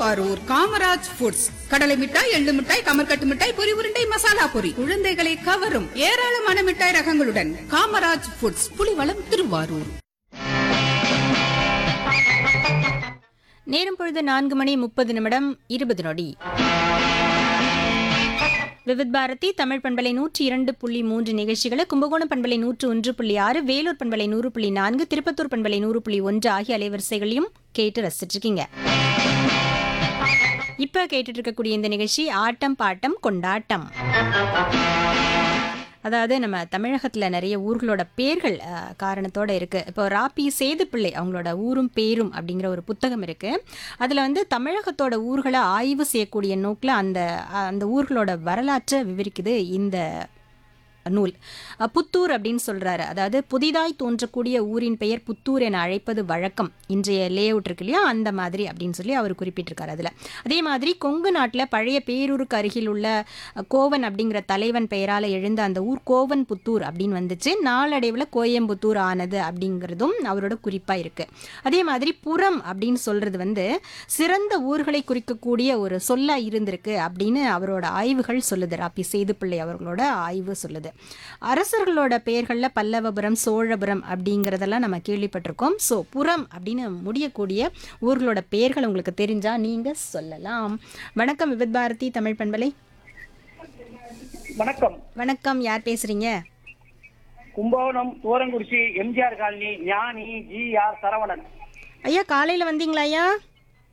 Thiruvarur Kamaraj foods கடலை மிட்டாய் எள்ளு மிட்டாய் கமர்கட்டு மிட்டாய் பொரி உருண்டை மசாலா பொரி குழந்தைகளை கவரும் ஏராளமான மிட்டாய் ரகங்களுடன் காமராஜ் ஃபுட்ஸ் புலிவளம் திருவாரூர் நேரம் பொழுது நான்கு மணி முப்பது நிமிடம் இருபது நொடி விவித் பாரதி தமிழ் பண்பலை நூற்றி இரண்டு புள்ளி மூன்று நிகழ்ச்சிகளை கும்பகோணம் பண்பலை நூற்று ஒன்று புள்ளி ஆறு வேலூர் பண்பலை நூறு புள்ளி நான்கு திருப்பத்தூர் பண்பலை நூறு புள்ளி ஒன்று ஆகிய அலைவரிசைகளையும் கேட்டு ரசிச்சிட்டு இருக்கீங்க இப்ப கேட்டுட்டு இருக்கக்கூடிய இந்த நிகழ்ச்சி ஆட்டம் பாட்டம் கொண்டாட்டம் அதாவது நம்ம தமிழகத்தில் நிறைய ஊர்களோட பேர்கள் அஹ், காரணத்தோட இருக்குது இப்போ ராப்பி சேதுப்பிள்ளை அவங்களோட ஊரும் பேரும் அப்படிங்கிற ஒரு புத்தகம் இருக்குது அதில் வந்து தமிழகத்தோட ஊர்களை ஆய்வு செய்யக்கூடிய நோக்கில் அந்த அஹ், அந்த ஊர்களோட வரலாற்றை விவரிக்குது இந்த நூல் அஹ், புத்தூர் அப்படின்னு சொல்றாரு அதாவது புதிதாய் தோன்றக்கூடிய ஊரின் பெயர் புத்தூர் என அழைப்பது வழக்கம் இன்றைய லே அவுட் இருக்கு இல்லையா அந்த மாதிரி அப்படின்னு சொல்லி அவர் குறிப்பிட்டிருக்காரு அதில் அதே மாதிரி கொங்கு நாட்டில் பழைய பேரூருக்கு அருகில் உள்ள அஹ், கோவன் அப்படிங்கிற தலைவன் பெயரால் எழுந்த அந்த ஊர் கோவன் புத்தூர் அப்படின்னு வந்துச்சு நாளடைவில் கோயம்புத்தூர் ஆனது அப்படிங்கிறதும் அவரோட குறிப்பாக இருக்கு அதே மாதிரி புறம் அப்படின்னு சொல்றது வந்து சிறந்த ஊர்களை குறிக்கக்கூடிய ஒரு சொல்லா இருந்திருக்கு அப்படின்னு அவரோட ஆய்வுகள் சொல்லுது ராப்பி சேதுப்பிள்ளை அவர்களோட ஆய்வு சொல்லுது அரசர்களோட பெயர்களில் பல்லவபுரம் சோழபுரம் அப்படிங்கிறதெல்லாம் நம்ம கேள்விப்பட்டிருக்கோம் ஸோ புறம் அப்படின்னு முடியக்கூடிய ஊர்களோட பெயர்கள் உங்களுக்கு தெரிஞ்சா நீங்க சொல்லலாம் வணக்கம் விவித் பாரதி தமிழ் பண்பலை வணக்கம் வணக்கம் யார் பேசுறீங்க Kumbakonam Thurankurichi MGR colony Gnani G R Saravanan ஐயா காலையில் வந்தீங்களா ஐயா